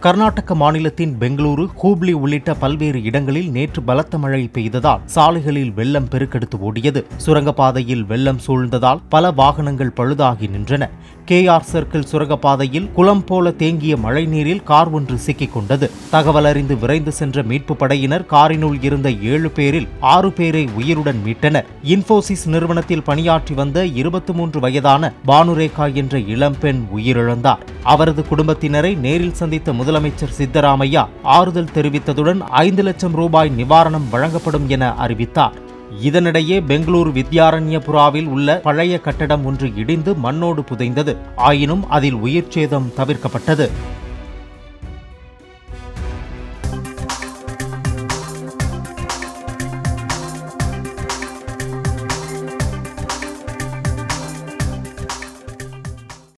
கர்நாடக மாநிலத்தின் பெங்களூரு ஹூப்ளி உள்ளிட்ட பல்வேறு இடங்களில் நேற்று பலத்த மழை பெய்ததால் சாலைகளில் வெள்ளம் பெருக்கெடுத்து ஓடியது சுரங்கப்பாதையில் வெள்ளம் சூழ்ந்ததால் பல வாகனங்கள் பழுதாகி நின்றன கே ஆர் சர்க்கிள் சுரங்கப்பாதையில் குளம் போல தேங்கிய மழைநீரில் கார் ஒன்று சிக்கிக் கொண்டது தகவல் அறிந்து விரைந்து சென்ற மீட்பு படையினர் காரினுள் இருந்த ஏழு பேரில் ஆறு பேரை உயிருடன் மீட்டனர் இன்போசிஸ் நிறுவனத்தில் பணியாற்றி வந்த இருபத்தி மூன்று வயதான பானுரேகா என்ற இளம்பெண் உயிரிழந்தார் அவரது குடும்பத்தினரை நேரில் சந்தித்த முதலமைச்சர் சித்தராமையா ஆறுதல் தெரிவித்ததுடன் ஐந்து லட்சம் ரூபாய் நிவாரணம் வழங்கப்படும் என அறிவித்தார் இதனிடையே பெங்களூரு வித்யாரண்யபுராவில் உள்ள பழைய கட்டடம் ஒன்று இடிந்து மண்ணோடு புதைந்தது ஆயினும் அதில் உயிர்ச்சேதம் தவிர்க்கப்பட்டது